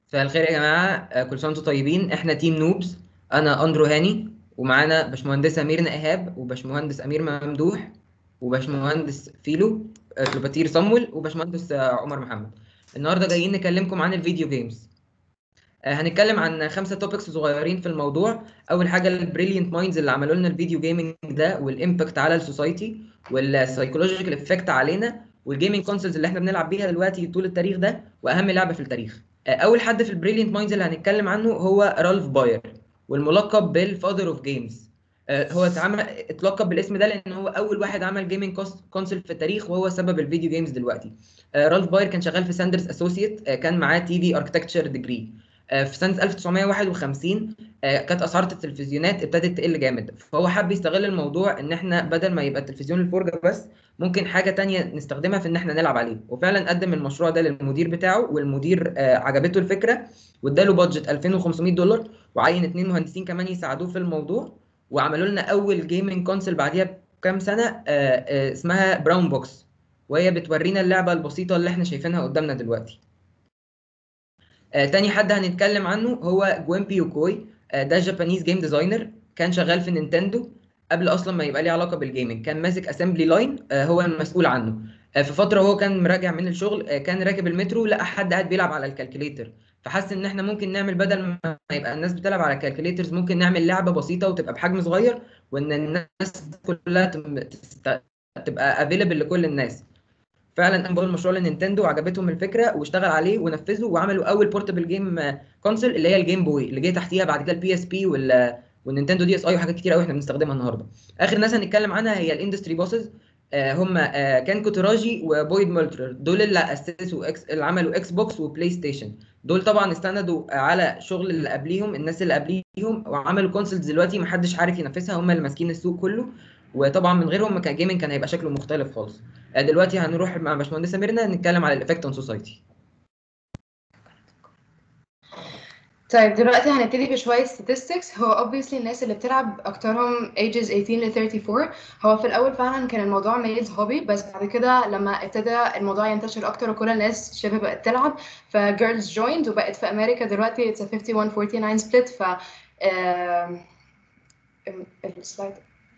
مساء الخير يا جماعة آه، كل سنة وانتم طيبين احنا تيم نوبز انا اندرو هاني ومعانا باشمهندسة ميرنا ايهاب وباشمهندس امير ممدوح وباشمهندس فيلو آه، كليوباتير صمول وباشمهندس آه، عمر محمد النهارده جايين نكلمكم عن الفيديو جيمز آه، هنتكلم عن خمسة توبكس صغيرين في الموضوع اول حاجة البريليانت مايندز اللي عملوا لنا الفيديو جيمنج ده والامباكت على السوسايتي والسايكولوجيكال افكت علينا والجيمنج كونسولز اللي احنا بنلعب بيها دلوقتي طول التاريخ ده واهم لعبة في التاريخ اول حد في البريليانت مايندز اللي هنتكلم عنه هو رالف باير والملقب بالفاذر اوف جيمز هو اتعمل اتلقب بالاسم ده لان هو اول واحد عمل جيمنج كونسول في التاريخ وهو سبب الفيديو جيمز دلوقتي آه، رالف باير كان شغال في ساندرز اسوسييت كان معاه تي في اركتكتشر ديجري في سنه 1951 آه، كانت اسعار التلفزيونات ابتدت تقل جامد فهو حب يستغل الموضوع ان احنا بدل ما يبقى التلفزيون الفرجه بس ممكن حاجه تانية نستخدمها في ان احنا نلعب عليه وفعلا قدم المشروع ده للمدير بتاعه والمدير آه، عجبته الفكره واداله بادجت 2500 دولار وعين اتنين مهندسين كمان يساعدوه في الموضوع وعملوا لنا اول جيمنج كونسول بعديها بكام سنه آه، آه، اسمها براون بوكس وهي بتورينا اللعبه البسيطه اللي احنا شايفينها قدامنا دلوقتي آه، تاني حد هنتكلم عنه هو جوينبي يوكوي آه، ده جابانيز جيم ديزاينر كان شغال في نينتندو قبل اصلا ما يبقى ليه علاقه بالجيمنج كان ماسك اسمبلي لاين هو المسؤول عنه آه، في فتره هو كان مراجع من الشغل آه، كان راكب المترو لقى حد قاعد بيلعب على الكالكوليتر فحس ان احنا ممكن نعمل بدل ما يبقى الناس بتلعب على الكالكوليترز ممكن نعمل لعبه بسيطه وتبقى بحجم صغير وان الناس كلها تم- تست- تبقى افيلبل لكل الناس فعلا قام بالمشروع لنينتندو وعجبتهم الفكره واشتغل عليه ونفذه وعملوا اول بورتبل جيم كونسول اللي هي الجيم بوي اللي جه تحتيها بعد كده البي اس بي وال والنينتندو دي اس اي وحاجات كتير قوي احنا بنستخدمها النهارده اخر ناس هنتكلم عنها هي الاندستري بوسز هم آه، كان كوتراجي وبويد مولتر دول اللي اسسوا اكس اللي عملوا اكس بوكس وبلاي ستيشن دول طبعا استندوا على شغل اللي قبليهم الناس اللي قبليهم وعملوا كونسولز دلوقتي محدش عارف ينافسها هم اللي ماسكين السوق كله وطبعا من غيرهم كان جيمنج كان هيبقى شكله مختلف خالص آه، دلوقتي هنروح مع باشمهندسه ميرنا نتكلم على الايفكت اون سوسايتي طيب دلوقتي هنبتدي بشوية statistics هو obviously الناس اللي بتلعب أكترهم ages 18 ل 34 هو في الأول فعلا كان الموضوع males hobby بس بعد كده لما ابتدى الموضوع ينتشر أكتر وكل الناس شبه بقت تلعب ف girls joined وبقت في أمريكا دلوقتي it's a 51-49 split ف آم، السلايد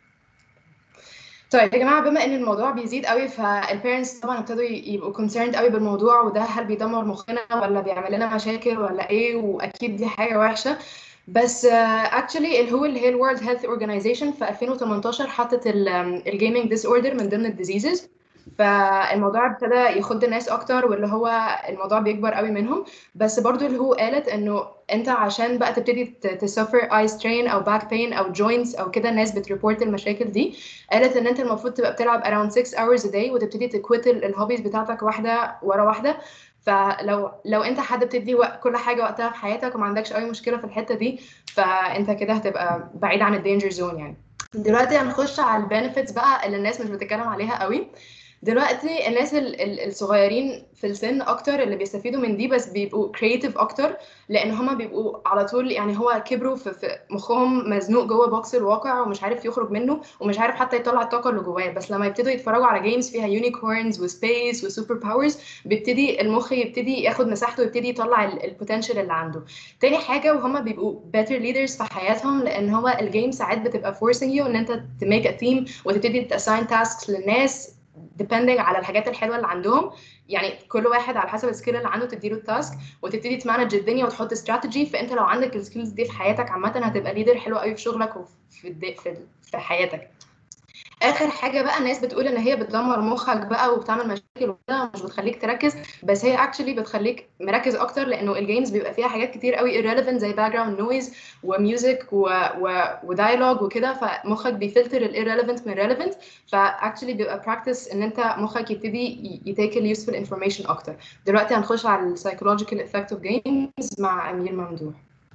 طيب يا جماعه بما ان الموضوع بيزيد قوي فالبيرنتس طبعا ابتدوا يبقوا concerned قوي بالموضوع وده هل بيدمر مخنا ولا بيعمل لنا مشاكل ولا ايه واكيد دي حاجه وحشه بس اكشلي اللي هو اللي هي الورلد هيلث اورجانيزيشن في 2018 حطت الجيمنج ديس اوردر من ضمن الديزيزز فالموضوع ابتدى يخض الناس اكتر واللي هو الموضوع بيكبر قوي منهم بس برضو اللي هو قالت انه انت عشان بقى تبتدي تسفر اي سترين او باك بين او جوينتس او كده الناس بتريبورت المشاكل دي قالت ان انت المفروض تبقى بتلعب around 6 hours a day وتبتدي تكويت الهوبيز بتاعتك واحده ورا واحده فلو لو انت حد بتدي وق- كل حاجه وقتها في حياتك وما عندكش اي مشكله في الحته دي فانت كده هتبقى بعيد عن الدينجر زون يعني دلوقتي هنخش على البنفيتس بقى اللي الناس مش بتتكلم عليها قوي دلوقتي الناس ال- ال- الصغيرين في السن اكتر اللي بيستفيدوا من دي بس بيبقوا كرييتيف اكتر لان هما بيبقوا على طول يعني هو كبروا في, في مخهم مزنوق جوه بوكس الواقع ومش عارف يخرج منه ومش عارف حتى يطلع الطاقه اللي جواه بس لما يبتدوا يتفرجوا على جيمز فيها يونيكورنز وسبيس وسوبر باورز بيبتدي المخ يبتدي ياخد مساحته ويبتدي يطلع البوتنشال اللي عنده تاني حاجه وهما بيبقوا better leaders في حياتهم لان هو الجيم ساعات بتبقى forcing you ان انت to make a theme وتبتدي تاساين tasks للناس depending على الحاجات الحلوه اللي عندهم يعني كل واحد على حسب السكيل اللي عنده تديله التاسك وتبتدي تمانج الدنيا وتحط استراتيجي فانت لو عندك السكيلز دي في حياتك عامه هتبقى ليدر حلو قوي في شغلك وفي الد- في في حياتك اخر حاجه بقى الناس بتقول ان هي بتدمر مخك بقى وبتعمل مشاكل وكده مش بتخليك تركز بس هي اكشلي بتخليك مركز اكتر لانه الجيمز بيبقى فيها حاجات كتير قوي irrelevant زي باك جراوند نويز وميوزك ودايلوج وكده فمخك بيفلتر الirrelevant من relevant فاكشلي بيبقى براكتس ان انت مخك يبتدي يتيك اليوسفul انفورميشن اكتر دلوقتي هنخش على السايكولوجيكال افكت اوف جيمز مع امير ممدوح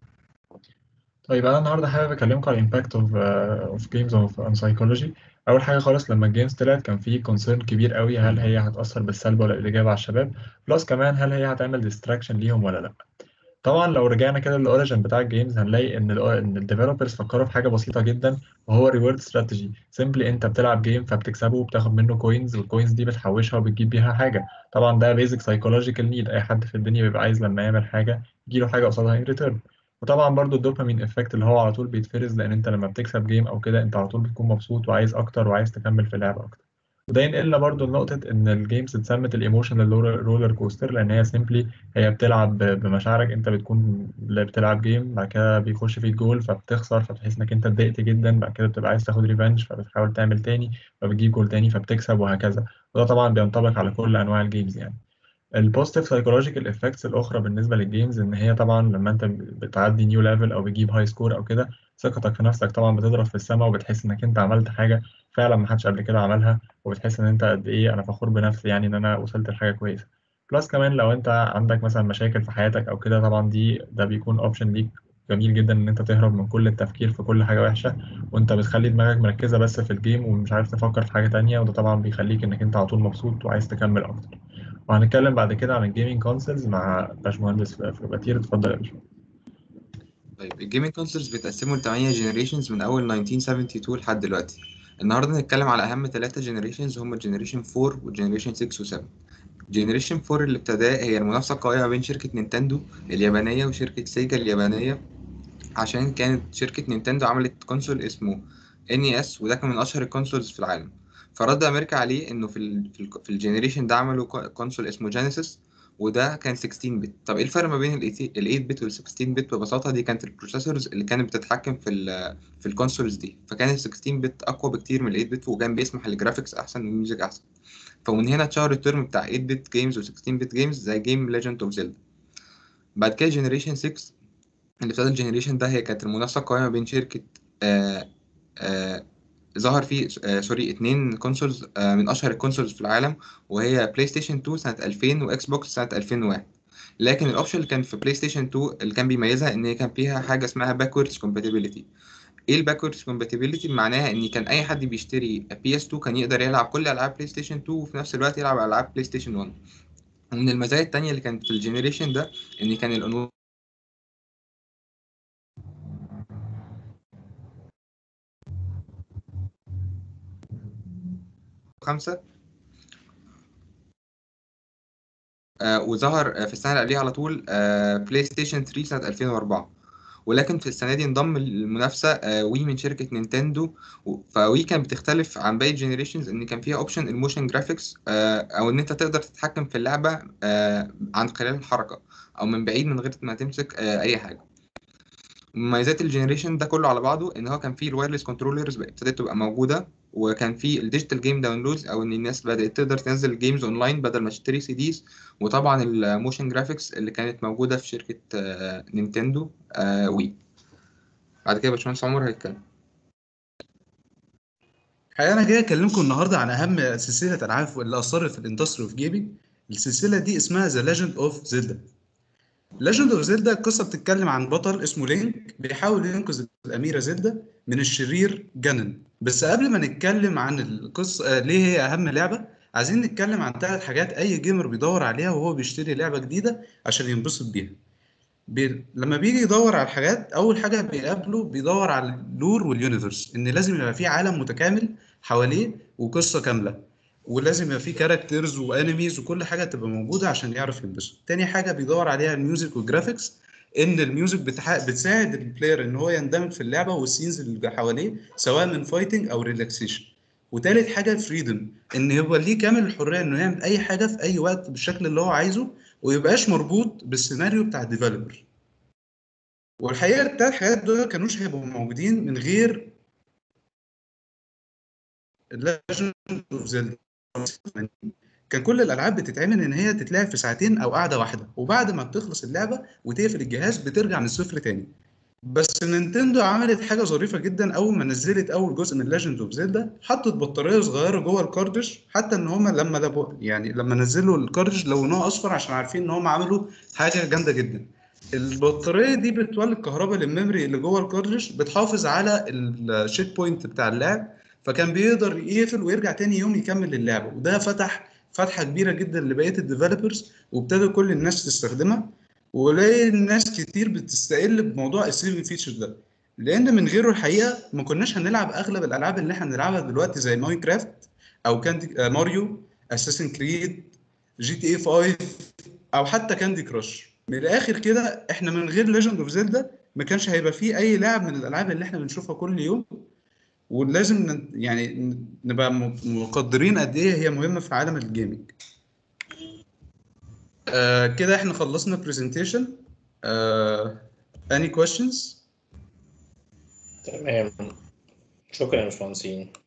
طيب انا النهارده حابب اكلمكم على الامباكت اوف اوف جيمز اوف اون سايكولوجي اول حاجه خالص لما الجيمز طلعت كان في كونسيرن كبير قوي هل هي هتاثر بالسلب ولا الايجاب على الشباب بلس كمان هل هي هتعمل ديستراكشن ليهم ولا لا طبعا لو رجعنا كده للاوريجن بتاع الجيمز هنلاقي ان ال ان الديفلوبرز فكروا في حاجه بسيطه جدا وهو ريورد استراتيجي سيمبلي انت بتلعب جيم فبتكسبه وبتاخد منه كوينز والكوينز دي بتحوشها وبتجيب بيها حاجه طبعا ده بيزك سايكولوجيكال نيد اي حد في الدنيا بيبقى عايز لما يعمل حاجه يجيله حاجه قصادها ان ريتيرن وطبعا برضو الدوبامين افكت اللي هو على طول بيتفرز لان انت لما بتكسب جيم او كده انت على طول بتكون مبسوط وعايز اكتر وعايز تكمل في اللعبه اكتر وده ينقلنا برضو لنقطة إن الجيمز اتسمت الإيموشنال رولر كوستر لأن هي سيمبلي هي بتلعب ب- بمشاعرك أنت بتكون اللي بتلعب جيم بعد كده بيخش فيك جول فبتخسر فبتحس إنك أنت اتضايقت جدا بعد كده بتبقى عايز تاخد ريفنج فبتحاول تعمل تاني فبتجيب جول تاني فبتكسب وهكذا وده طبعا بينطبق على كل أنواع الجيمز يعني البوزيتيف سايكولوجيكال افكتس الاخرى بالنسبه للجيمز ان هي طبعا لما انت بتعدي نيو ليفل او بتجيب هاي سكور او كده ثقتك في نفسك طبعا بتضرب في السماء وبتحس انك انت عملت حاجه فعلا ما حدش قبل كده عملها وبتحس ان انت قد ايه انا فخور بنفسي يعني ان انا وصلت لحاجه كويسه بلس كمان لو انت عندك مثلا مشاكل في حياتك او كده طبعا دي ده بيكون اوبشن ليك جميل جدا ان انت تهرب من كل التفكير في كل حاجه وحشه وانت بتخلي دماغك مركزه بس في الجيم ومش عارف تفكر في حاجه تانية وده طبعا بيخليك انك انت على طول مبسوط وعايز تكمل اكتر وهنتكلم بعد كده عن الجيمنج كونسولز مع باشمهندس فلوباتير اتفضل يا باشمهندس طيب الجيمنج كونسولز بيتقسموا ل 8 جنريشنز من اول 1972 لحد دلوقتي النهارده هنتكلم على اهم ثلاثة جنريشنز هم الجنريشن 4 والجنريشن 6 و7 جنريشن 4 اللي ابتداه هي المنافسة القوية ما بين شركة نينتندو اليابانية وشركة سيجا اليابانية عشان كانت شركة نينتندو عملت كونسول اسمه NES وده كان من أشهر الكونسولز في العالم فرد أمريكا عليه إنه في ال في, ال في الجنريشن ده عملوا كو- كونسول اسمه جينيسيس وده كان 16 بت طب ايه الفرق ما بين ال 8 بت وال 16 بت ببساطة دي كانت البروسيسورز اللي كانت بتتحكم في ال في الكونسولز دي فكان ال 16 بت أقوى بكتير من ال 8 بت وكان بيسمح للجرافيكس أحسن والميوزك أحسن فمن هنا اتشهر الترم بتاع 8 بت جيمز و 16 بت جيمز زي جيم ليجند اوف زيلدا بعد كده جنريشن 6 اللي ابتدى الجنريشن ده هي كانت المنافسة القوية ما بين شركة آه آه ظهر فيه آه سوري اتنين كونسولز آه من أشهر الكونسولز في العالم وهي بلاي ستيشن 2 سنة 2000 وإكس بوكس سنة 2001 لكن الأوبشن اللي كان في بلاي ستيشن 2 اللي كان بيميزها إن هي كان فيها حاجة اسمها باكوردز كومباتيبيليتي ايه الباكوردز كومباتيبيليتي معناها ان كان اي حد بيشتري بي اس 2 كان يقدر يلعب كل العاب بلاي ستيشن 2 وفي نفس الوقت يلعب العاب بلاي ستيشن 1 ومن المزايا التانية اللي كانت في الجنريشن ده ان كان الانواع خمسة آه وظهر آه، في السنة اللي قبليها على طول آه بلاي ستيشن 3 سنة 2004 ولكن في السنة دي انضم للمنافسة آه وي من شركة نينتندو و- فوي كانت بتختلف عن باقي الجنريشنز ان كان فيها اوبشن الموشن جرافيكس او ان انت تقدر تتحكم في اللعبة آه عن خلال الحركة او من بعيد من غير ما تمسك آه اي حاجة مميزات الجنريشن ده كله على بعضه ان هو كان فيه الوايرلس كنترولرز ابتدت تبقى موجوده وكان فيه الديجيتال جيم داونلودز او ان الناس بدات تقدر تنزل جيمز اونلاين بدل ما تشتري سي ديز وطبعا الموشن جرافيكس اللي كانت موجوده في شركه آه، نينتندو آه، وي بعد كده باشمهندس عمر هيتكلم الحقيقة أنا جاي أكلمكم النهاردة عن أهم سلسلة ألعاب اللي أثرت في الإندستري أوف جيمنج السلسلة دي اسمها ذا ليجند أوف زيلدا ليجند أوف زيلدا القصة بتتكلم عن بطل اسمه لينك بيحاول ينقذ الأميرة زيلدا من الشرير جانون بس قبل ما نتكلم عن القصة آه، ليه هي أهم لعبة عايزين نتكلم عن ثلاث حاجات أي جيمر بيدور عليها وهو بيشتري لعبة جديدة عشان ينبسط بيها بي... لما بيجي يدور على الحاجات اول حاجه بيقابله بيدور على اللور واليونيفرس ان لازم يبقى في عالم متكامل حواليه وقصه كامله ولازم يبقى في كاركترز وانيميز وكل حاجه تبقى موجوده عشان يعرف ينبسط تاني حاجه بيدور عليها الميوزك والجرافيكس ان الميوزك بتح... بتساعد البلاير ان هو يندمج في اللعبه والسينز اللي حواليه سواء من فايتنج او ريلاكسيشن وتالت حاجه الفريدم ان يبقى ليه كامل الحريه انه يعمل اي حاجه في اي وقت بالشكل اللي هو عايزه ويبقاش مربوط بالسيناريو بتاع الديفلوبر والحقيقه التلات حاجات دول كانوش هيبقوا موجودين من غير الليجند اوف زيلدا كان كل الالعاب بتتعمل ان هي تتلعب في ساعتين او قعده واحده وبعد ما بتخلص اللعبه وتقفل الجهاز بترجع من الصفر تاني بس نينتندو عملت حاجه ظريفه جدا اول ما نزلت اول جزء من ليجند اوف زيلدا حطت بطاريه صغيره جوه الكاردش حتى ان هم لما لبو يعني لما نزلوا الكاردش لونوه اصفر عشان عارفين ان هم عملوا حاجه جامده جدا البطاريه دي بتولد كهرباء للميموري اللي جوه الكاردش بتحافظ على الشيك بوينت بتاع اللعب فكان بيقدر يقفل ويرجع تاني يوم يكمل اللعبه وده فتح فتحه كبيره جدا لبقيه الديفلوبرز وابتدى كل الناس تستخدمها وليه الناس كتير بتستقل بموضوع السيفنج فيتشر ده لان من غيره الحقيقه ما كناش هنلعب اغلب الالعاب اللي احنا بنلعبها دلوقتي زي ماينكرافت او كاندي آه، ماريو اساسن كريد جي تي اي 5 او حتى كاندي كراش من الاخر كده احنا من غير ليجند اوف زيلدا ما كانش هيبقى فيه اي لعب من الالعاب اللي احنا بنشوفها كل يوم ولازم ن- يعني ن- نبقى م- مقدرين قد ايه هي مهمه في عالم الجيمنج آه كده احنا خلصنا برزنتيشن آه any questions تمام شكرا يا باشمهندسين